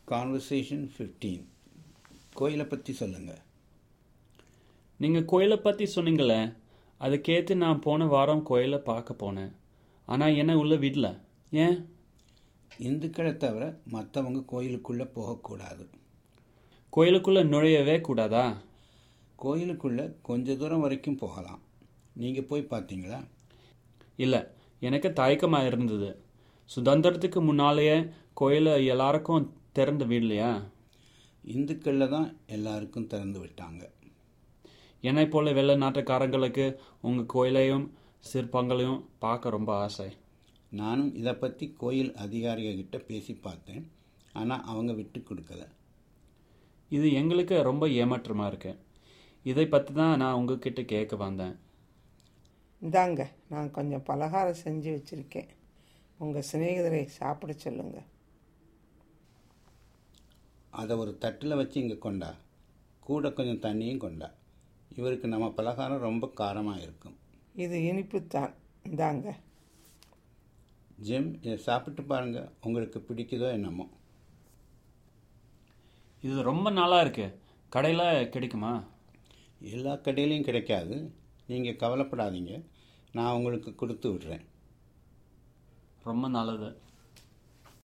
conversation fifteen கோயிலை பற்றி சொல்லுங்கள் நீங்கள் கோயிலை பற்றி சொன்னீங்களே அதுக்கேற்று நான் போன வாரம் கோயிலை பார்க்க போனேன் ஆனால் என்ன உள்ள விடல ஏன் இந்துக்களை தவிர மற்றவங்க கோயிலுக்குள்ளே போகக்கூடாது கோயிலுக்குள்ளே நுழையவே கூடாதா கோயிலுக்குள்ளே கொஞ்ச தூரம் வரைக்கும் போகலாம் நீங்கள் போய் பார்த்தீங்களா இல்லை எனக்கு தயக்கமாக இருந்தது சுதந்திரத்துக்கு முன்னாலேயே கோயிலை எல்லாருக்கும் திறந்து விடலையா இந்துக்களில் தான் எல்லாருக்கும் திறந்து விட்டாங்க என்னை போல வெள்ளை நாட்டுக்காரங்களுக்கு உங்கள் கோயிலையும் சிற்பங்களையும் பார்க்க ரொம்ப ஆசை நானும் இதை பற்றி கோயில் அதிகாரிகிட்ட பேசி பார்த்தேன் ஆனால் அவங்க விட்டு கொடுக்கல இது எங்களுக்கு ரொம்ப ஏமாற்றமாக இருக்கு இதை பற்றி தான் நான் உங்ககிட்ட கேட்க வந்தேன் இந்தாங்க நான் கொஞ்சம் பலகாரம் செஞ்சு வச்சுருக்கேன் உங்கள் சிநேகிதரை சாப்பிட சொல்லுங்கள் அதை ஒரு தட்டில் வச்சு இங்கே கொண்டா கூட கொஞ்சம் தண்ணியும் கொண்டா இவருக்கு நம்ம பலகாரம் ரொம்ப காரமாக இருக்கும் இது இனிப்புத்தான் இந்தாங்க ஜிம் இதை சாப்பிட்டு பாருங்கள் உங்களுக்கு பிடிக்குதோ என்னமோ இது ரொம்ப நல்லா இருக்கு கடையில் கிடைக்குமா எல்லா கடையிலையும் கிடைக்காது நீங்கள் கவலைப்படாதீங்க நான் உங்களுக்கு கொடுத்து விட்றேன் ரொம்ப நல்லது